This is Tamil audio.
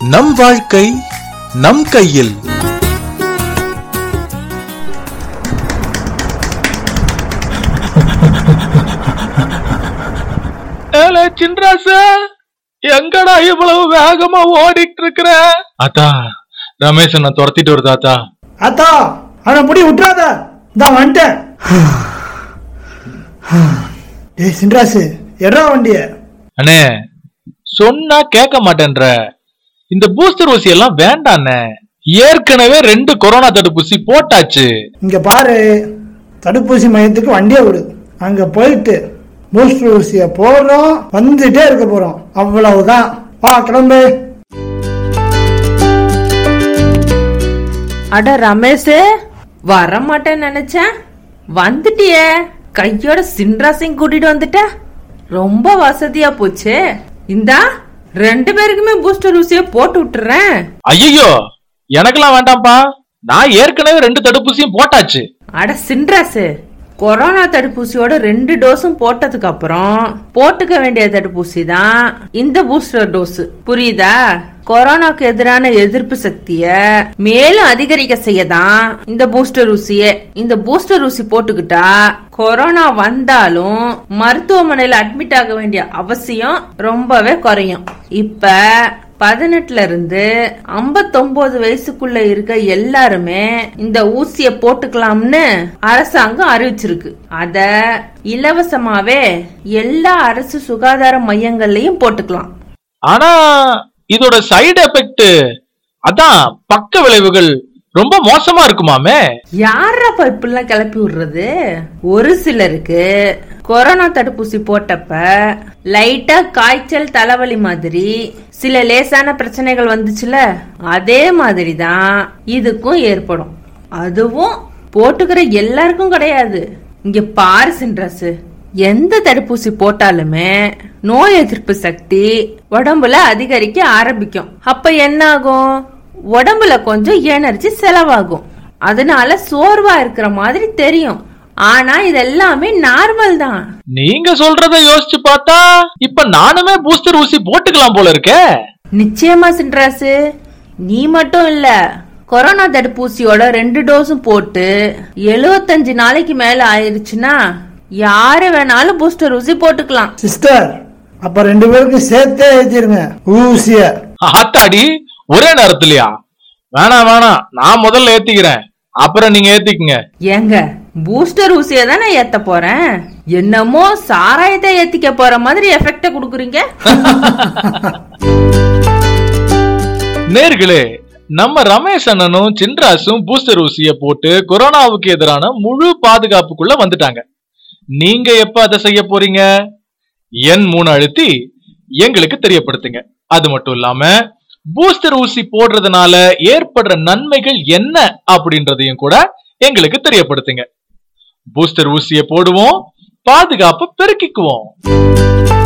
நம் வாழ்க்கை நம் கையில் ஏலே சின்ராசு எங்கடா இவ்வளவு வேகமா ஓடிட்டு இருக்கிற அத்தா ரமேஷ் நான் துரத்திட்டு வருது ஆத்தா அத்தா அவனை முடி விட்டுறாத இதான் வந்துட்டேன் டேய் சின்ராசு எட்ரா வண்டிய அண்ணே சொன்னா கேட்க மாட்டேன்ற இந்த பூஸ்டர் ஊசி எல்லாம் வேண்டாண்ணே ஏற்கனவே ரெண்டு கொரோனா தடுப்பூசி போட்டாச்சு இங்க பாரு தடுப்பூசி மையத்துக்கு வண்டியை விடு அங்க போயிட்டு பூஸ்டர் ஊசிய போடுறோம் வந்துட்டே இருக்க போறோம் அவ்வளவுதான் வா கிளம்பு அட ரமேஷ் வர மாட்டேன்னு நினைச்சேன் வந்துட்டியே கையோட சின்ராசையும் கூட்டிட்டு வந்துட்ட ரொம்ப வசதியா போச்சு இந்தா ரெண்டு பேருக்குமே பூஸ்டர் ஊசியை போட்டு விட்டுறேன் ஐயோ எனக்கெல்லாம் வேண்டாம்ப்பா நான் ஏற்கனவே ரெண்டு தடுப்பூசியும் போட்டாச்சு அட சின்ராசு கொரோனா தடுப்பூசியோட ரெண்டு டோஸும் போட்டதுக்கு அப்புறம் போட்டுக்க வேண்டிய தடுப்பூசி தான் இந்த பூஸ்டர் டோஸ் புரியுதா கொரோனாக்கு எதிரான எதிர்ப்பு சக்திய மேலும் அதிகரிக்க செய்யதான் இந்த பூஸ்டர் ஊசியே இந்த பூஸ்டர் ஊசி போட்டுக்கிட்டா கொரோனா வந்தாலும் மருத்துவமனையில அட்மிட் ஆக வேண்டிய அவசியம் ரொம்பவே குறையும் இப்ப பதினெட்டுல இருந்து ஐம்பத்தொன்பது வயசுக்குள்ள இருக்க எல்லாருமே இந்த ஊசிய போட்டுக்கலாம்னு அரசாங்கம் அறிவிச்சிருக்கு அத இலவசமாவே எல்லா அரசு சுகாதார மையங்கள்லயும் போட்டுக்கலாம் ஆனா இதோட சைடு எஃபெக்ட் அதான் பக்க விளைவுகள் ரொம்ப மோசமா இருக்குமாமே யாரப்பா இப்படிலாம் கிளப்பி விடுறது ஒரு சிலருக்கு கொரோனா தடுப்பூசி போட்டப்ப லைட்டா காய்ச்சல் தலைவலி மாதிரி சில லேசான பிரச்சனைகள் வந்துச்சுல அதே மாதிரி தான் இதுக்கும் ஏற்படும் அதுவும் போட்டுக்கிற எல்லாருக்கும் கிடையாது இங்க பாரு சின்ராசு எந்த தடுப்பூசி போட்டாலுமே நோய் எதிர்ப்பு சக்தி உடம்புல அதிகரிக்க ஆரம்பிக்கும் அப்ப என்ன ஆகும் உடம்புல கொஞ்சம் எனர்ஜி செலவாகும் அதனால சோர்வா இருக்கிற மாதிரி தெரியும் ஆனா இது எல்லாமே நார்மல் தான் நீங்க சொல்றத யோசிச்சு பார்த்தா இப்ப நானுமே பூஸ்டர் ஊசி போட்டுக்கலாம் போல இருக்கே நிச்சயமா சின்ராசு நீ மட்டும் இல்ல கொரோனா தடுப்பூசியோட ரெண்டு டோஸும் போட்டு 75 நாளைக்கு மேல ஆயிருச்சுன்னா யாரு வேணாலும் பூஸ்டர் ஊசி போட்டுக்கலாம் சிஸ்டர் அப்ப ரெண்டு பேருக்கும் சேர்த்தே ஏத்திருங்க ஊசிய ஆத்தாடி ஒரே நேரத்துலயா வேணாம் வேணாம் நான் முதல்ல ஏத்திக்கிறேன் அப்புறம் நீங்க ஏத்திக்குங்க ஏங்க பூஸ்டர் ஊசியை தானே ஏத்த போறேன் என்னமோ சாராயத்தை ஏத்திக்க போற மாதிரி எஃபெக்ட குடுக்குறீங்க நேர்களே நம்ம ரமேஷ் அண்ணனும் சின்ராசும் பூஸ்டர் ஊசிய போட்டு கொரோனாவுக்கு எதிரான முழு பாதுகாப்புக்குள்ள வந்துட்டாங்க நீங்க எப்ப அதை செய்ய போறீங்க எண் மூணு அழுத்தி எங்களுக்கு தெரியப்படுத்துங்க அது மட்டும் இல்லாம பூஸ்டர் ஊசி போடுறதுனால ஏற்படுற நன்மைகள் என்ன அப்படின்றதையும் கூட எங்களுக்கு தெரியப்படுத்துங்க பூஸ்டர் ஊசியை போடுவோம் பாதுகாப்பை பெருக்கிக்குவோம்